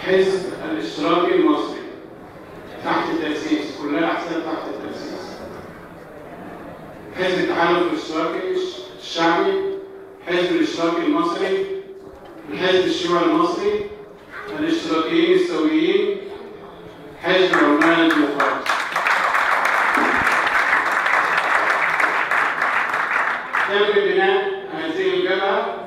حزب الاشتراكي المصري تحت التأسيس كلها أحزاب تحت التأسيس حزب التحالف الاشتراكي الشعبي حزب الاشتراكي المصري الحزب الشيوعي المصري الاشتراكيين السويين حزب العمال الديمقراطي تم بناء هذه الجبهة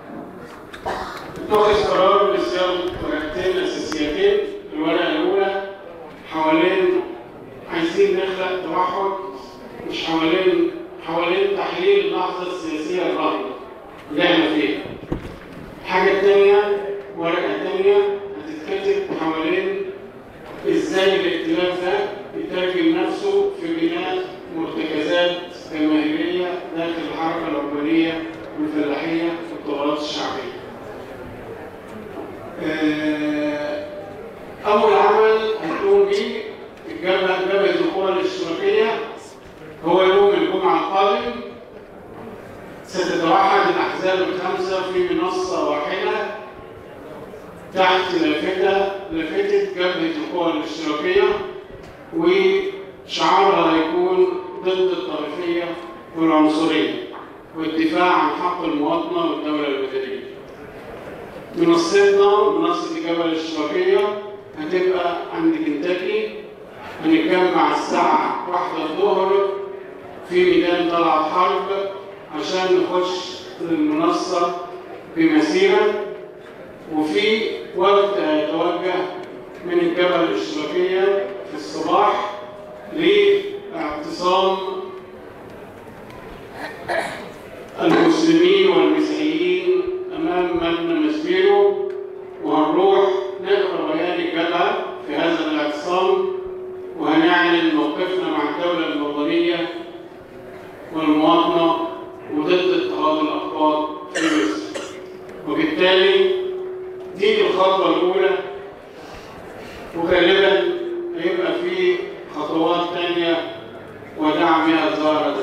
اتخذ قرار بصياغة ورقتين أساسيتين الورقة الأولى حوالين عايزين نخلق توحد مش حوالين حوالين تحليل اللحظة السياسية الراهنة اللي احنا فيها. الحاجة الثانية ورقة ثانية هتتكتب حوالين ازاي الائتلاف ده يترجم نفسه في بناء مرتكزات جماهيرية داخل الحركة العمالية والفلاحية والطبقات الشعبية. آه، أول عمل هنقوم بيه الجبهة جبهة القوى الاشتراكية هو يوم الجمعة القادم ستتوحد الأحزاب الخمسة في منصة واحدة تحت لافتة لافتة جبهة القوى الاشتراكية وشعارها هيكون ضد الطائفية والعنصرية والدفاع عن حق المواطنة والدولة المدنية. منصتنا منصة الجبهة الاشتراكية هتبقى عند كنتاكي هنتجمع الساعة واحدة الظهر في ميدان طلعت حرب عشان نخش المنصة بمسيرة وفي وقت هيتوجه من الجبهة الاشتراكية في الصباح لاعتصام المسلمين والمسيحيين أمام مبنى مسبيرو وهنروح نقرا بيان الجبهة في هذا الاعتصام وهنعلن موقفنا مع الدولة الوطنية والمواطنة وضد اضطهاد الأفراد في مصر وبالتالي دي الخطوة الأولى وغالبا هيبقى في خطوات تانية ودعمها ظاهرة